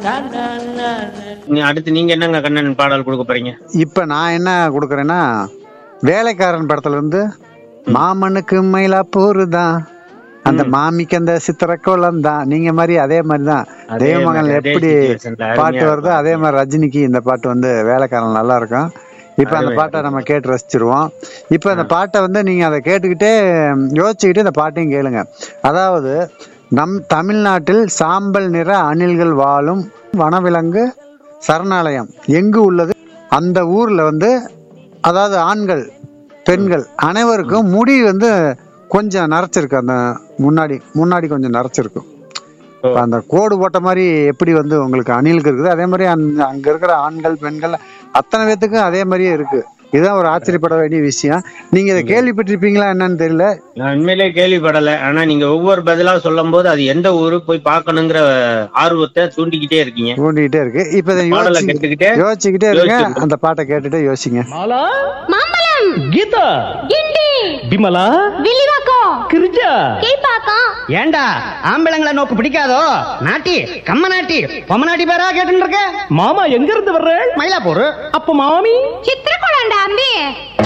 நீ அடுத்து நீங்க என்னங்க கண்ணன் பாடல் கொடுக்க போறீங்க இப்ப நான் என்ன கொடுக்கறேன்னா வேலைக்காரன் படத்துல இருந்து மாமனுக்கு மயிலாப்பூர் தான் அந்த மாமிக்கு அந்த சித்திரக்கோலம் தான் நீங்க மாதிரி அதே மாதிரி தான் அதே தெய்வமகன் மாதிரி, அதே எப்படி situationல அருமையா பாட்டு வருதோ இருக்கும். அதே மாதிரி ரஜினிக்கு இந்த பாட்டு வந்து வேலைக்காரன் நல்லா இருக்கும் இப்ப அந்த அருமை, பாட்டை நம்ம கேட்டு ரசிச்சிருவோம் இப்ப அந்த பாட்டை வந்து நீங்க அதை கேட்டுக்கிட்டே ம், யோசிச்சுக்கிட்டு இந்த பாட்டையும் கேளுங்க அதாவது நம் தமிழ்நாட்டில் சாம்பல் நிற அணில்கள் வாழும் வனவிலங்கு சரணாலயம் எங்கு உள்ளது அந்த ஊர்ல வந்து அதாவது ஆண்கள் பெண்கள் அனைவருக்கும் முடி வந்து கொஞ்சம் நரைச்சிருக்கு அந்த முன்னாடி முன்னாடி கொஞ்சம் நரைச்சிருக்கும் ஓ. இப்ப அந்த கோடு போட்ட மாதிரி எப்படி வந்து உங்களுக்கு அணிலுக்கு இருக்குது அதே மாதிரி அந்த அங்க இருக்கிற ஆண்கள் பெண்கள் அத்தனை பேத்துக்கும் அதே மாதிரியே இருக்கு இதுதான் ஒரு ஆச்சரியப்பட வேண்டிய விஷயம் நீங்க இதை கேள்விப்பட்டிருப்பீங்களா என்னன்னு தெரியல நான் உண்மையிலே கேள்விப்படல ஆனா நீங்க ஒவ்வொரு பதிலா சொல்லும் போது அது எந்த ஊரு போய் பார்க்கணுங்கிற ஆர்வத்தை தூண்டிக்கிட்டே இருக்கீங்க தூண்டிக்கிட்டே இருக்கு இப்ப இதை பாடலை யோசிச்சு கேட்டுக்கிட்டே யோசிச்சுக்கிட்டே இருங்க யோசிச்சு. அந்த பாட்டை கேட்டுட்டு யோசிங்க மாலா மாம்பழம் கீதா கிண்டி விமலா வில்லிவாக்கம் கிரிஜா கீழ்பாக்கம் ஏண்டா ஆம்பளங்களை நோக்கு பிடிக்காதோ நாட்டி கம்ம நாட்டி பொம்ம நாட்டி பேரா கேட்டு இருக்க மாமா எங்க இருந்து வர்ற மயிலாப்பூர் அப்ப மாமி சித்திரகுளம் அம்பி